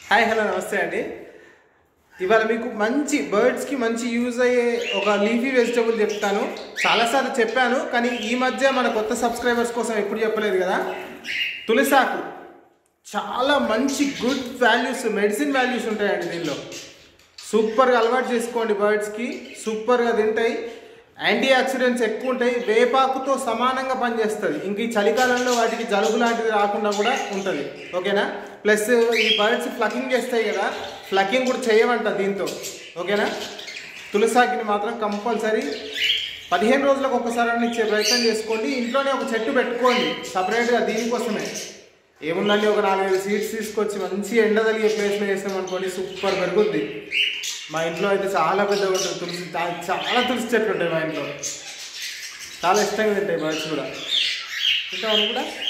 hi hello నమస్తే అండి ఇవాళ మీకు మంచి బర్డ్స్కి మంచి యూజ్ అయ్యే ఒక లీఫీ వెజిటబుల్ చెప్తాను చాలాసార్లు చెప్పాను కానీ ఈ మధ్య మన కొత్త సబ్స్క్రైబర్స్ కోసం ఎప్పుడు చెప్పలేదు కదా తులసాకు చాలా మంచి గుడ్ వాల్యూస్ మెడిసిన్ వాల్యూస్ ఉంటాయండి దీనిలో సూపర్గా అలవాటు చేసుకోండి బర్డ్స్కి సూపర్గా తింటాయి యాంటీ ఆక్సిడెంట్స్ ఎక్కువ ఉంటాయి వేపాకుతో సమానంగా పనిచేస్తుంది ఇంక ఈ చలికాలంలో వాటికి జలుబు లాంటిది రాకుండా కూడా ఉంటుంది ఓకేనా ప్లస్ ఈ బర్డ్స్ ఫ్లకింగ్ చేస్తాయి కదా ఫ్లకింగ్ కూడా చేయమంట దీంతో ఓకేనా తులసాకిని మాత్రం కంపల్సరీ పదిహేను రోజులకు ఒకసారి ఇచ్చే ప్రయత్నం చేసుకోండి ఇంట్లోనే ఒక చెట్టు పెట్టుకోండి సపరేట్గా దీనికోసమే ఏముందండి ఒక నాలుగైదు సీడ్స్ తీసుకొచ్చి మంచి ఎండ తగిలే ప్లేస్లో వేసాం అనుకోండి సూపర్ పెరుగుద్ది మా ఇంట్లో అయితే చాలా పెద్దగా ఉంటుంది తులసి చా- చాలా తులసి చెట్లు ఉంటాయి మా ఇంట్లో చాలా ఇష్టంగా తింటాయి బర్డ్స్ కూడా తింటామని కూడా